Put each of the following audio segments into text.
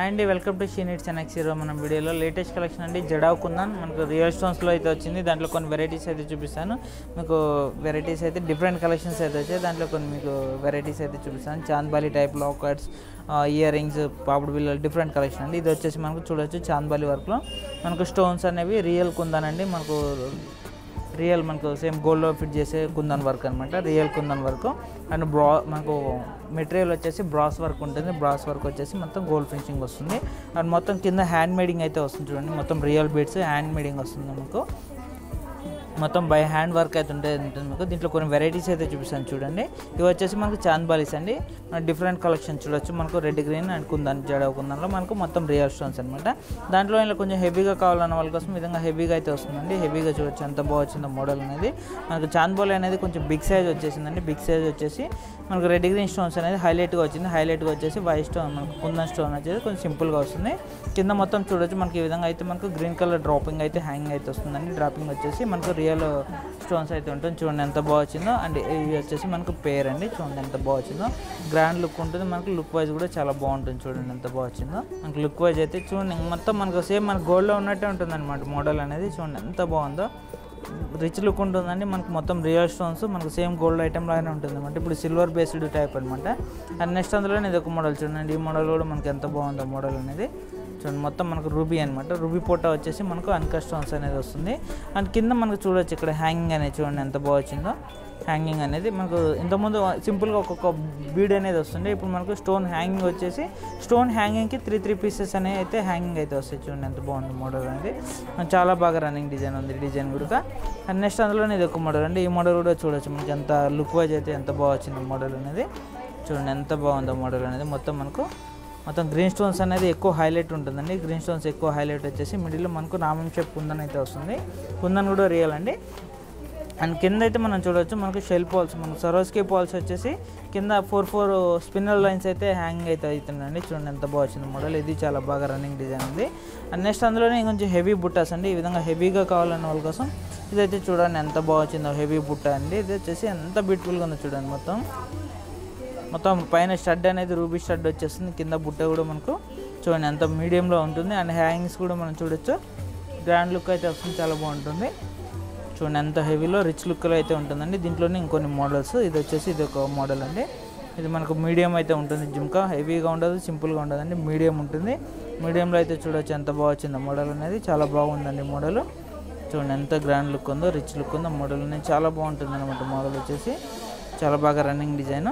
hi అండి welcome to షీనిట్స్ and ఎక్సీరో మన వీడియోలో లేటెస్ట్ కలెక్షన్ అండి జడావ్ కుందన్ మనకు రియల్ స్టోన్స్లో అయితే వచ్చింది దాంట్లో కొన్ని వెరైటీస్ అయితే చూపిస్తాను మీకు వెరైటీస్ అయితే డిఫరెంట్ కలెక్షన్స్ అయితే వచ్చాయి దాంట్లో కొన్ని మీకు వెరైటీస్ అయితే చూపిస్తాను Chandbali type lockets ear rings పాపుడు బిల్లలు డిఫరెంట్ కలెక్షన్ అండి ఇది వచ్చేసి మనకు చూడొచ్చు చాంద్బాలి వర్క్లో మనకు స్టోన్స్ అనేవి రియల్ కుందన్ అండి మనకు రియల్ మనకు సేమ్ గోల్డ్లో ఫిట్ చేసే కుందన్ వర్క్ అనమాట రియల్ కుందన్ వర్క్ అండ్ బ్రా మనకు మెటీరియల్ వచ్చేసి బ్రాస్ వర్క్ ఉంటుంది బ్రాస్ వర్క్ వచ్చేసి మొత్తం గోల్డ్ ఫినిషింగ్ వస్తుంది అండ్ మొత్తం కింద హ్యాండ్ మేడింగ్ అయితే వస్తుంది చూడండి మొత్తం రియల్ బీడ్స్ హ్యాండ్ మేడింగ్ వస్తుంది మనకు మొత్తం బై హ్యాండ్ వర్క్ అయితే ఉంటుంది ఉంటుంది మీకు దీంట్లో కొన్ని వెరైటీస్ అయితే చూపిస్తాను చూడండి ఇవి వచ్చేసి మనకు చాంద్బాలీస్ అండి మన డిఫరెంట్ కలెక్షన్ చూడొచ్చు మనకు రెడ్ గ్రీన్ అండ్ కుందన్ జడ కుందన్లో మనకు మొత్తం రియల్ స్టోన్స్ అనమాట దాంట్లో ఇలా కొంచెం హెవీగా కావాలన్న వాళ్ళ కోసం ఈ విధంగా హెవీగా అయితే వస్తుందండి హెవీగా చూడొచ్చు ఎంత బాగా వచ్చిందో మోడల్ అనేది మనకు చాంద్బాలి అనేది కొంచెం బిగ్ సైజ్ వచ్చేసిందండి బిగ్ సైజ్ వచ్చేసి మనకు రెడ్ గ్రీన్ స్టోన్స్ అనేది హైలైట్గా వచ్చింది హైలైట్గా వచ్చేసి వైట్ స్టోన్ మనకు కుందన్ స్టోన్ వచ్చేసి కొంచెం సింపుల్గా వస్తుంది కింద మొత్తం చూడొచ్చు మనకి ఈ విధంగా అయితే మనకు గ్రీన్ కలర్ డ్రాపింగ్ అయితే హ్యాంగ్ అయితే వస్తుందండి డ్రాపింగ్ వచ్చేసి మనకు రియల్ స్టోన్స్ అయితే ఉంటుంది చూడండి ఎంత బాగా వచ్చిందో అండ్ ఇవి వచ్చేసి మనకు పేర్ అండి చూడండి ఎంత బాగా వచ్చిందో గ్రాండ్ లుక్ ఉంటుంది మనకు లుక్ వైజ్ కూడా చాలా బాగుంటుంది చూడండి ఎంత బాగా వచ్చిందో మనకు లుక్ వైజ్ అయితే చూడండి మొత్తం మనకు సేమ్ మన గోల్డ్లో ఉన్నట్టే ఉంటుంది అనమాట మోడల్ అనేది చూడండి ఎంత బాగుందో రిచ్ లుక్ ఉంటుందండి మనకు మొత్తం రియల్ స్టోన్స్ మనకు సేమ్ గోల్డ్ ఐటమ్ లాగానే ఉంటుంది అనమాట ఇప్పుడు సిల్వర్ బేస్డ్ టైప్ అనమాట అండ్ నెక్స్ట్ అందులోనే ఇది ఒక మోడల్ చూడండి ఈ మోడల్ కూడా మనకి ఎంత బాగుందో మోడల్ అనేది చూడండి మొత్తం మనకు రూబీ అనమాట రూబీ పోట వచ్చేసి మనకు అన్కా స్టోన్స్ అనేది వస్తుంది అండ్ కింద మనకు చూడొచ్చు ఇక్కడ హ్యాంగింగ్ అనేది చూడండి ఎంత బాగా వచ్చిందో హ్యాంగింగ్ అనేది మనకు ఇంతకుముందు సింపుల్గా ఒక్కొక్క బీడ్ అనేది వస్తుంది ఇప్పుడు మనకు స్టోన్ హ్యాంగింగ్ వచ్చేసి స్టోన్ హ్యాంగింగ్కి త్రీ త్రీ పీసెస్ అనేవి అయితే హ్యాంగింగ్ అయితే వస్తాయి చూడండి ఎంత బాగుంది మోడల్ అనేది చాలా బాగా రన్నింగ్ డిజైన్ ఉంది డిజైన్ కూడా అండ్ నెక్స్ట్ అందులోనే ఇది ఒక మోడల్ అండి ఈ మోడల్ కూడా చూడొచ్చు మనకి ఎంత లుక్ వైజ్ అయితే ఎంత బాగా వచ్చింది మోడల్ అనేది చూడండి ఎంత బాగుందో మోడల్ అనేది మొత్తం మనకు మొత్తం గ్రీన్ స్టోన్స్ అనేది ఎక్కువ హైలైట్ ఉంటుందండి గ్రీన్ స్టోన్స్ ఎక్కువ హైలైట్ వచ్చేసి మిడిల్లో మనకు నామం షేప్ కుందన్ అయితే వస్తుంది కుందన్ కూడా రియల్ అండి అండ్ కింద అయితే మనం చూడవచ్చు మనకు షెల్ పాల్స్ మనకు సరోస్కి పాల్స్ వచ్చేసి కింద ఫోర్ ఫోర్ స్పిన్నర్ లైన్స్ అయితే హ్యాంగ్ అయితే అవుతుందండి చూడండి ఎంత బాగా వచ్చింది మోడల్ ఇది చాలా బాగా రన్నింగ్ డిజైన్ ఉంది అండ్ నెక్స్ట్ అందులోనే కొంచెం హెవీ బుట్టాస్ అండి ఈ విధంగా హెవీగా కావాలన్న వాళ్ళ కోసం ఇదైతే చూడండి ఎంత బాగా వచ్చిందో హెవీ బుట్ట అండి ఇది వచ్చేసి ఎంత బ్యూటిఫుల్గా ఉందో చూడండి మొత్తం మొత్తం పైన స్టడ్ అనేది రూబీ స్టడ్ వచ్చేస్తుంది కింద బుట్ట కూడా మనకు చూడండి ఎంత మీడియంలో ఉంటుంది అండ్ హ్యాంగింగ్స్ కూడా మనం చూడొచ్చు గ్రాండ్ లుక్ అయితే వస్తుంది చాలా బాగుంటుంది చూడండి ఎంత హెవీలో రిచ్ లుక్లో అయితే ఉంటుందండి దీంట్లోనే ఇంకొన్ని మోడల్స్ ఇది వచ్చేసి ఇది ఒక మోడల్ అండి ఇది మనకు మీడియం అయితే ఉంటుంది జిమ్కా హెవీగా ఉండదు సింపుల్గా ఉండదండి మీడియం ఉంటుంది మీడియంలో అయితే చూడొచ్చు ఎంత బాగా వచ్చిందో మోడల్ అనేది చాలా బాగుందండి మోడల్ చూడండి ఎంత గ్రాండ్ లుక్ ఉందో రిచ్ లుక్ ఉందో మోడల్ అనేది చాలా బాగుంటుంది అనమాట మోడల్ వచ్చేసి చాలా బాగా రన్నింగ్ డిజైన్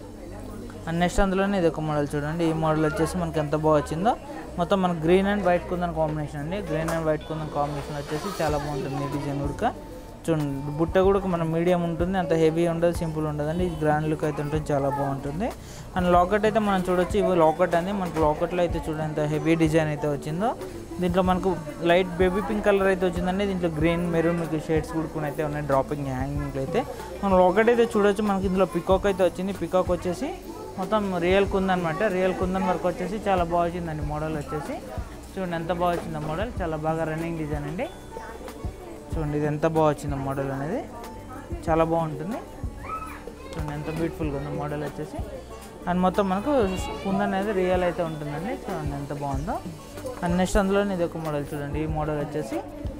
అండ్ నెక్స్ట్ అందులోనే ఇది ఒక మోడల్ చూడండి ఈ మోడల్ వచ్చేసి మనకి ఎంత బాగా వచ్చిందో మొత్తం మనకు గ్రీన్ అండ్ వైట్ కుందని కాంబినేషన్ అండి గ్రీన్ అండ్ వైట్ కుందని కాంబినేషన్ వచ్చేసి చాలా బాగుంటుంది ఈ డిజైన్ ఉడక చూడండి బుట్ట కూడా మన మీడియం ఉంటుంది అంత హెవీ ఉండదు సింపుల్ ఉండదండి ఇది గ్రాండ్ లుక్ అయితే ఉంటుంది చాలా బాగుంటుంది అండ్ లాకెట్ అయితే మనం చూడొచ్చు ఇవి లాకెట్ అండి మనకు లాకెట్లో అయితే చూడండి ఎంత హెవీ డిజైన్ అయితే వచ్చిందో దీంట్లో మనకు లైట్ బేబీ పింక్ కలర్ అయితే వచ్చిందండి దీంట్లో గ్రీన్ మెరూన్ మీకు షేడ్స్ కూడా అయితే ఉన్నాయి డ్రాపింగ్ హ్యాంగింగ్ అయితే మనం లాకెట్ అయితే చూడొచ్చు మనకి ఇందులో పికాక్ అయితే వచ్చింది పికాక్ వచ్చేసి మొత్తం రియల్ కుందనమాట రియల్ కుందన్ వర్క్ వచ్చేసి చాలా బాగా వచ్చిందండి మోడల్ వచ్చేసి చూడండి ఎంత బాగా వచ్చిందో మోడల్ చాలా బాగా రన్నింగ్ డిజైన్ అండి చూడండి ఇది ఎంత బాగా వచ్చిందో మోడల్ అనేది చాలా బాగుంటుంది చూడండి ఎంత బ్యూటిఫుల్గా ఉందో మోడల్ వచ్చేసి అండ్ మొత్తం మనకు కుందన్ అనేది రియల్ అయితే ఉంటుందండి చూడండి ఎంత బాగుందో అండ్ నెక్స్ట్ అందులోనే ఇది ఒక మోడల్ చూడండి ఈ మోడల్ వచ్చేసి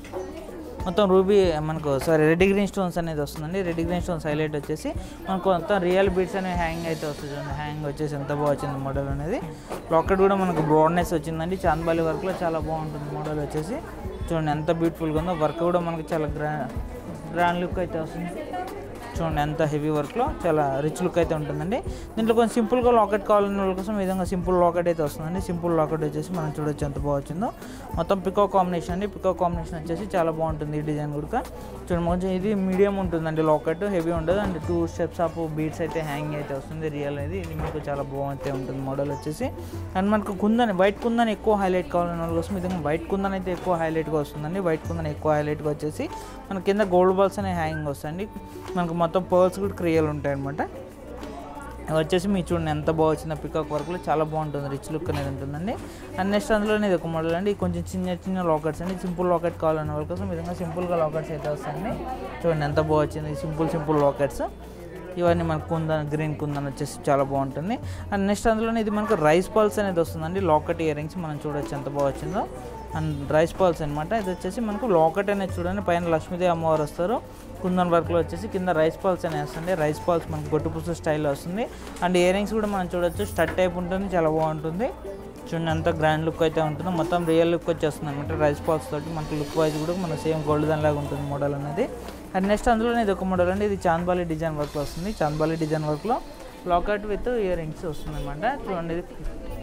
మొత్తం రూబీ మనకు సారీ రెడ్ గ్రీన్ స్టోన్స్ అనేది వస్తుందండి రెడ్ గ్రీన్ స్టోన్స్ హైలైట్ వచ్చేసి మనకు మొత్తం రియల్ బీట్స్ అనేవి హ్యాంగ్ అయితే వస్తుంది చూడండి హ్యాంగ్ వచ్చేసి ఎంత బాగా వచ్చింది మోడల్ అనేది లాకెట్ కూడా మనకు బ్రాడ్నెస్ వచ్చిందండి చాంద్బాలి వర్క్లో చాలా బాగుంటుంది మోడల్ వచ్చేసి చూడండి ఎంత బ్యూటిఫుల్గా ఉందో వర్క్ కూడా మనకి చాలా గ్రాండ్ గ్రాండ్ లుక్ అయితే వస్తుంది చూడండి ఎంత హెవీ వర్క్లో చాలా రిచ్ లుక్ అయితే ఉంటుందండి దీంట్లో కొంచెం సింపుల్గా లాకెట్ కావాలన్న వాళ్ళ కోసం ఈ విధంగా సింపుల్ లాకెట్ అయితే వస్తుందండి సింపుల్ లాకెట్ వచ్చేసి మనం చూడొచ్చు ఎంత బాగా వచ్చిందో మొత్తం పికో కాంబినేషన్ అండి పికో కాంబినేషన్ వచ్చేసి చాలా బాగుంటుంది ఈ డిజైన్ కూడా చూడండి కొంచెం ఇది మీడియం ఉంటుందండి లాకెట్ హెవీ ఉండదు and two steps of beads అయితే హ్యాంగ్ అయితే వస్తుంది రియల్ అనేది ఇది మీకు చాలా బాగుంటే ఉంటుంది మోడల్ వచ్చేసి అండ్ మనకు కుందని వైట్ కుందని ఎక్కువ హైలైట్ కావాలన్న వాళ్ళ కోసం విధంగా వైట్ కుందని అయితే ఎక్కువ హైలైట్గా వస్తుందండి వైట్ కుందని ఎక్కువ హైలైట్గా వచ్చేసి మన కింద గోల్డ్ బాల్స్ అనే హ్యాంగింగ్ వస్తాయండి మనకు మొత్తం పర్ల్స్ కూడా క్రియలు ఉంటాయి అనమాట అది వచ్చేసి మీ చూడండి ఎంత బాగా వచ్చిందో పికాక్ వర్క్లో చాలా బాగుంటుంది రిచ్ లుక్ అనేది ఉంటుందండి అండ్ నెక్స్ట్ అందులోనే ఇది ఒక మోడల్ అండి కొంచెం చిన్న చిన్న లాకెట్స్ అండి సింపుల్ లాకెట్ కావాలన్న వాళ్ళ కోసం ఈ విధంగా సింపుల్గా లాకెట్స్ అయితే వస్తాయండి చూడండి ఎంత బాగా వచ్చింది సింపుల్ సింపుల్ లాకెట్స్ ఇవన్నీ మనకు కుందన్ గ్రీన్ కుందన్ వచ్చేసి చాలా బాగుంటుంది అండ్ నెక్స్ట్ అందులోనే ఇది మనకు రైస్ పల్స్ అనేది వస్తుందండి లాకెట్ ఇయర్ రింగ్స్ మనం చూడొచ్చు ఎంత బాగా వచ్చిందో అండ్ రైస్ పల్స్ అనమాట ఇది వచ్చేసి మనకు లాకెట్ అనేది చూడండి పైన లక్ష్మీదేవి అమ్మవారు వస్తారు కుందన్ వర్క్లో వచ్చేసి కింద రైస్ పాల్స్ అని వస్తుంది రైస్ పాల్స్ మనకు గొట్టు పుసు స్టైల్లో వస్తుంది అండ్ ఇయర్ రింగ్స్ కూడా మనం చూడొచ్చు స్టడ్ టైప్ ఉంటుంది చాలా బాగుంటుంది చూడండి అంత గ్రాండ్ లుక్ అయితే ఉంటుంది మొత్తం రియల్ లుక్ వచ్చేస్తుంది అనమాట రైస్ పాల్స్ తోటి మనకి లుక్ వైజ్ కూడా మన సేమ్ గోల్డ్ దాని లాగా ఉంటుంది మోడల్ అనేది అండ్ నెక్స్ట్ అందులోనే ఇది ఒక మోడల్ అండి ఇది చాంద్బాలి డిజైన్ వర్క్లో వస్తుంది చాంద్బాలి డిజైన్ వర్క్లో లాకెట్ విత్ ఇయర్ రింగ్స్ వస్తుంది అనమాట చూడండి ఇది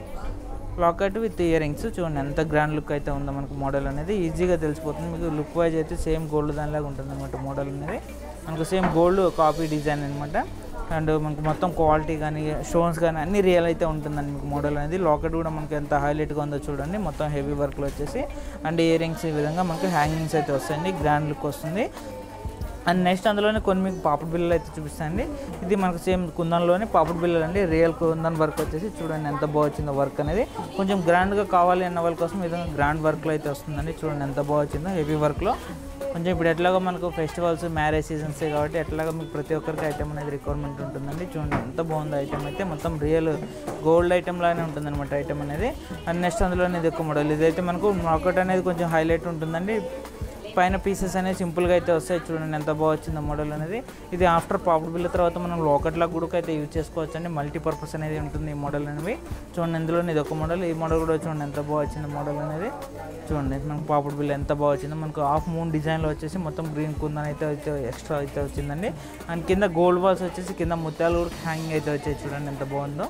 లాకెట్ విత్ ఇయర్ రింగ్స్ చూడండి ఎంత గ్రాండ్ లుక్ అయితే ఉందో మనకు మోడల్ అనేది ఈజీగా తెలిసిపోతుంది మీకు లుక్ వైజ్ అయితే సేమ్ గోల్డ్ దానిలాగా ఉంటుంది అనమాట మోడల్ అనేది మనకు సేమ్ గోల్డ్ కాపీ డిజైన్ అనమాట అండ్ మనకు మొత్తం క్వాలిటీ కానీ స్టోన్స్ కానీ అన్ని రియల్ అయితే ఉంటుందండి మీకు మోడల్ అనేది లాకెట్ కూడా మనకి ఎంత హైలైట్గా ఉందో చూడండి మొత్తం హెవీ వర్క్లో వచ్చేసి అండ్ ఇయర్ రింగ్స్ ఈ విధంగా మనకి హ్యాంగింగ్స్ అయితే వస్తాయండి గ్రాండ్ లుక్ వస్తుంది అండ్ నెక్స్ట్ అందులోనే కొన్ని మీకు పాపడ్ బిల్లలు అయితే చూపిస్తాయండి ఇది మనకు సేమ్ కుందన్లోనే పాపడ్ బిల్లలు అండి రియల్ కుందన్ వర్క్ వచ్చేసి చూడండి ఎంత బాగా వచ్చిందో వర్క్ అనేది కొంచెం గ్రాండ్గా కావాలి అన్న వాళ్ళ కోసం ఈ విధంగా గ్రాండ్ వర్క్లో అయితే వస్తుందండి చూడండి ఎంత బాగా వచ్చిందో హెవీ వర్క్లో కొంచెం ఇప్పుడు ఎట్లాగో మనకు ఫెస్టివల్స్ మ్యారేజ్ సీజన్స్ కాబట్టి ఎట్లాగో మీకు ప్రతి ఒక్కరికి ఐటమ్ అనేది రిక్వైర్మెంట్ ఉంటుందండి చూడండి ఎంత బాగుంది ఐటమ్ అయితే మొత్తం రియల్ గోల్డ్ ఐటమ్ లానే ఉంటుంది అనమాట ఐటమ్ అనేది అండ్ నెక్స్ట్ అందులోనే ఇది ఒక మోడల్ ఇదైతే మనకు మార్కెట్ అనేది కొంచెం హైలైట్ ఉంటుందండి పైన పీసెస్ అనేవి సింపుల్గా అయితే వస్తాయి చూడండి ఎంత బాగా వచ్చిందో మోడల్ అనేది ఇది ఆఫ్టర్ పాపుడ్ బిల్ తర్వాత మనం లోకట్లా కూడా అయితే యూజ్ చేసుకోవచ్చు అండి మల్టీపర్పస్ అనేది ఉంటుంది ఈ మోడల్ అనేవి చూడండి ఇందులో ఇది ఒక మోడల్ ఈ మోడల్ కూడా చూడండి ఎంత బాగా వచ్చిందో మోడల్ అనేది చూడండి మనకు పాపుడ్ బిల్ ఎంత బాగా వచ్చిందో మనకు హాఫ్ మూన్ డిజైన్లో వచ్చేసి మొత్తం గ్రీన్ కుందన్ అయితే అయితే ఎక్స్ట్రా అయితే వచ్చిందండి అండ్ కింద గోల్డ్ బాల్స్ వచ్చేసి కింద ముత్యాలు కూడా హ్యాంగింగ్ అయితే వచ్చాయి చూడండి ఎంత బాగుందో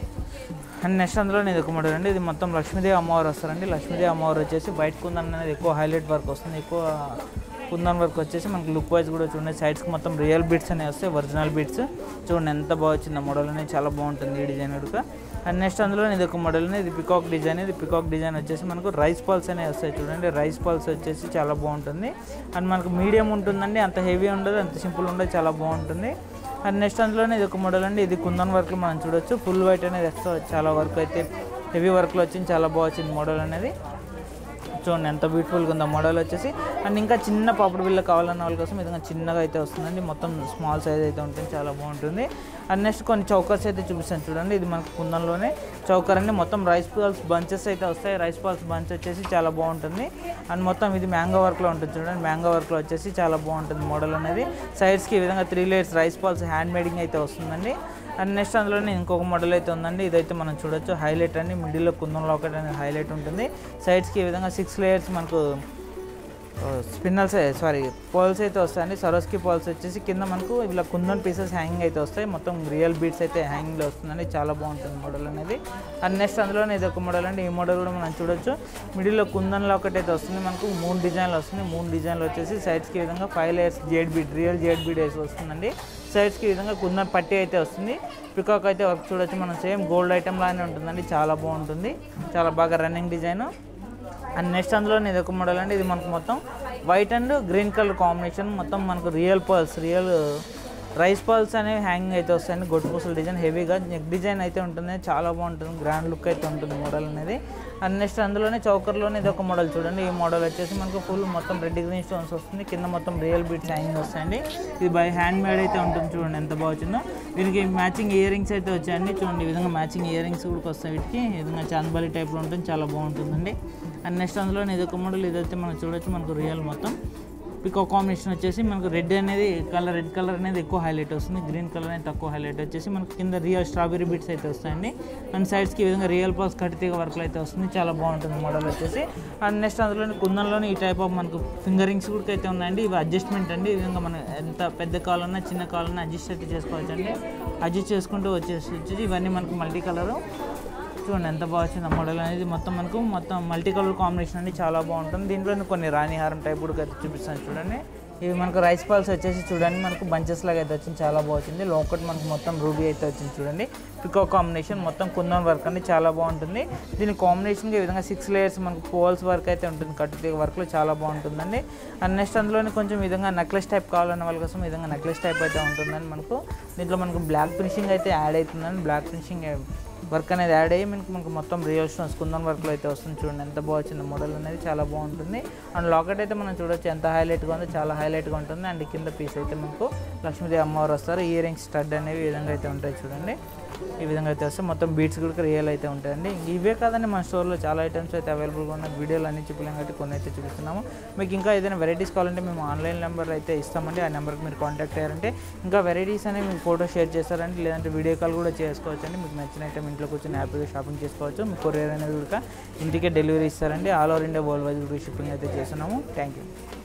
అండ్ నెక్స్ట్ అందులో ఇది ఒక మోడల్ అండి ఇది మొత్తం లక్ష్మీదేవి అమ్మవారు వస్తారండి లక్ష్మీదేవి అమ్మవారు వచ్చేసి వైట్ కుందన్ అనేది ఎక్కువ హైలైట్ వర్క్ వస్తుంది ఎక్కువ కుందన్ వర్క్ వచ్చేసి మనకి లుక్ వైజ్ కూడా చూడండి సైడ్స్కి మొత్తం రియల్ బీట్స్ అనేవి వస్తాయి ఒరిజినల్ బీట్స్ చూడండి ఎంత బాగా వచ్చింది మోడల్ అనేది చాలా బాగుంటుంది ఈ డిజైన్ కూడా అండ్ నెక్స్ట్ అందులో ఇది ఒక మోడల్ ఇది పికాక్ డిజైన్ ఇది పికాక్ డిజైన్ వచ్చేసి మనకు రైస్ పాల్స్ అనేవి వస్తాయి చూడండి రైస్ పాల్స్ వచ్చేసి చాలా బాగుంటుంది అండ్ మనకు మీడియం ఉంటుందండి అంత హెవీ ఉండదు అంత సింపుల్ ఉండదు చాలా బాగుంటుంది అండ్ నెక్స్ట్ అందులోనే ఇది ఒక మోడల్ అండి ఇది కుందన్ వర్క్ మనం చూడొచ్చు ఫుల్ వైట్ అనేది ఎక్స్ట్రా చాలా వర్క్ అయితే హెవీ వర్క్లో వచ్చింది చాలా బాగా వచ్చింది మోడల్ అనేది చూడండి ఎంత బ్యూటిఫుల్గా ఉందో మోడల్ వచ్చేసి అండ్ ఇంకా చిన్న పాపడు బిల్ల కావాలన్న వాళ్ళ కోసం విధంగా చిన్నగా అయితే వస్తుందండి మొత్తం స్మాల్ సైజ్ అయితే ఉంటుంది చాలా బాగుంటుంది అండ్ నెక్స్ట్ కొన్ని చౌకర్స్ అయితే చూపిస్తాను చూడండి ఇది మనకు కుందంలోనే చౌకర్ అండి మొత్తం రైస్ పాల్స్ బంచెస్ అయితే వస్తాయి రైస్ పాల్స్ బంచ్ వచ్చేసి చాలా బాగుంటుంది అండ్ మొత్తం ఇది మ్యాంగో వర్క్లో ఉంటుంది చూడండి మ్యాంగో వర్క్లో వచ్చేసి చాలా బాగుంటుంది మోడల్ అనేది సైడ్స్కి ఈ విధంగా three layers rice pearls hand making అయితే వస్తుందండి అండ్ నెక్స్ట్ అందులోనే ఇంకొక మోడల్ అయితే ఉందండి ఇదైతే మనం చూడొచ్చు హైలైట్ అండి మిడిల్లో కుందం లాకెట్ అనేది హైలైట్ ఉంటుంది సైడ్స్కి ఈ విధంగా సిక్స్ లేయర్స్ మనకు స్పిన్నల్స్ సారీ పోల్స్ అయితే వస్తాయండి సరోస్కి పోల్స్ వచ్చేసి కింద మనకు ఇలా కుందన్ పీసెస్ హ్యాంగింగ్ అయితే వస్తాయి మొత్తం రియల్ బీట్స్ అయితే హ్యాంగింగ్లో వస్తుందండి చాలా బాగుంటుంది మోడల్ అనేది అండ్ నెక్స్ట్ అందులోనే ఇది ఒక మోడల్ అండి ఈ మోడల్ కూడా మనం చూడొచ్చు మిడిల్లో కుందన్ లాకెట్ అయితే వస్తుంది మనకు మూడు డిజైన్లు వస్తుంది మూడు డిజైన్లు వచ్చేసి సైడ్స్కి ఈ విధంగా five layers jade beads real jade beads వేసి వస్తుందండి సైడ్స్కి ఈ విధంగా కుందన్ పట్టి అయితే వస్తుంది పికాక్ అయితే వర్క్ చూడొచ్చు మనం సేమ్ గోల్డ్ ఐటమ్ లానే ఉంటుందండి చాలా బాగుంటుంది చాలా బాగా రన్నింగ్ డిజైన్ అండ్ నెక్స్ట్ అందులో ఇది ఒక మోడల్ అండి ఇది మనకు మొత్తం white and green colour combination మొత్తం మనకు real pearls real rice pearls అనేవి హ్యాంగింగ్ అయితే వస్తాయండి గొడ్డు పూసల డిజైన్ హెవీగా నెక్ డిజైన్ అయితే ఉంటుంది చాలా బాగుంటుంది గ్రాండ్ లుక్ అయితే ఉంటుంది మోడల్ అనేది అండ్ నెక్స్ట్ అందులోనే చౌకర్లోనే ఇది ఒక మోడల్ చూడండి ఈ మోడల్ వచ్చేసి మనకు ఫుల్ మొత్తం రెడ్ గ్రీన్ స్టోన్స్ వస్తుంది కింద మొత్తం రియల్ బీట్స్ హ్యాంగింగ్ వస్తాయండి ఇది బై హ్యాండ్ మేడ్ అయితే ఉంటుంది చూడండి ఎంత బాగా వచ్చిందో దీనికి మ్యాచింగ్ ఇయర్ రింగ్స్ అయితే వచ్చాయండి చూడండి ఈ విధంగా మ్యాచింగ్ ఇయర్ రింగ్స్ కూడా వస్తాయి వీటికి ఈ విధంగా చాందబాలి టైప్లో ఉంటుంది చాలా బాగుంటుందండి అండ్ నెక్స్ట్ అందులో ఇది ఒక మోడల్ ఇదైతే మనం చూడొచ్చు మనకు రియల్ మొత్తం పికో కాంబినేషన్ వచ్చేసి మనకు రెడ్ అనేది కలర్ రెడ్ కలర్ అనేది ఎక్కువ హైలైట్ వస్తుంది గ్రీన్ కలర్ అనేది తక్కువ హైలైట్ వచ్చేసి మనకి కింద రియల్ స్ట్రాబెరీ బిట్స్ అయితే వస్తాయండి అండ్ సైడ్స్కి ఈ విధంగా రియల్ పాస్ కట్టితీగ వర్క్లు అయితే వస్తుంది చాలా బాగుంటుంది మోడల్ వచ్చేసి అండ్ నెక్స్ట్ అందులోని కుందంలోని ఈ టైప్ ఆఫ్ మనకు ఫింగరింగ్స్ కూడా అయితే ఉన్నాయండి ఇవి అడ్జస్ట్మెంట్ అండి ఈ విధంగా మనం ఎంత పెద్ద కావాలన్నా చిన్న కావాలన్నా అడ్జస్ట్ అయితే చేసుకోవచ్చు అండి అడ్జస్ట్ చేసుకుంటూ వచ్చేసి వచ్చేసి ఇవన్నీ మనకు మల్టీ కలరు చూడండి ఎంత బాగా వచ్చింది ఆ మోడల్ అనేది మొత్తం మనకు మొత్తం మల్టీ కలర్ కాంబినేషన్ అనేది చాలా బాగుంటుంది దీంట్లో కొన్ని రాణిహారం టైప్ కూడా అయితే చూపిస్తాను చూడండి ఇవి మనకు రైస్ పాల్స్ వచ్చేసి చూడండి మనకు బంచెస్ లాగా అయితే వచ్చింది చాలా బాగా వచ్చింది లోకట్ మనకు మొత్తం రూబీ అయితే వచ్చింది చూడండి పికో కాంబినేషన్ మొత్తం కుందన్ వర్క్ అనేది చాలా బాగుంటుంది దీని కాంబినేషన్గా ఈ విధంగా సిక్స్ లేయర్స్ మనకు పోల్స్ వర్క్ అయితే ఉంటుంది కట్టు వర్క్లో చాలా బాగుంటుందండి అండ్ నెక్స్ట్ అందులోనే కొంచెం ఈ విధంగా నెక్లెస్ టైప్ కావాలన్న వాళ్ళ కోసం ఈ విధంగా నెక్లెస్ టైప్ అయితే ఉంటుందండి మనకు దీంట్లో మనకు బ్లాక్ ఫినిషింగ్ అయితే యాడ్ అవుతుందండి బ్లాక్ ఫినిషింగ్ వర్క్ అనేది యాడ్ అయ్యి మనకి మనకు మొత్తం రియల్ స్టోన్స్ కుందన్ వర్క్లో అయితే వస్తుంది చూడండి ఎంత బాగా వచ్చింది మోడల్ అనేది చాలా బాగుంటుంది అండ్ లాకెట్ అయితే మనం చూడొచ్చు ఎంత హైలైట్గా ఉందో చాలా హైలైట్గా ఉంటుంది అండ్ కింద పీస్ అయితే మనకు లక్ష్మీదేవి అమ్మవారు వస్తారు ఇయర్ రింగ్స్ స్టడ్ అనేవి ఈ విధంగా అయితే ఉంటాయి చూడండి ఈ విధంగా అయితే వస్తే మొత్తం బీట్స్ కూడా రియల్ అయితే ఉంటాయండి ఇంక ఇవే కాదండి మన స్టోర్లో చాలా ఐటమ్స్ అయితే అవైలబుల్గా ఉన్న వీడియోలు అన్ని చూపించాం కాబట్టి కొన్ని అయితే చూపిస్తున్నాము మీకు ఇంకా ఏదైనా వెరైటీస్ కావాలంటే మేము ఆన్లైన్ నెంబర్ అయితే ఇస్తామండి ఆ నెంబర్కి మీరు కాంటాక్ట్ అయ్యారంటే ఇంకా వెరైటీస్ అనేవి మీకు ఫోటో షేర్ చేస్తారంటే లేదంటే వీడియో కాల్ కూడా చేసుకోవచ్చు అండి మీకు నచ్చిన ఐటమ్ ఇంట్లో కూర్చొని హ్యాపీగా షాపింగ్ చేసుకోవచ్చు మీకు కొరియర్ అనేది కూడా ఇంటికే డెలివరీ ఇస్తారండి all over India world wise కూడా షిప్పింగ్ అయితే చేస్తున్నాము థ్యాంక్ యూ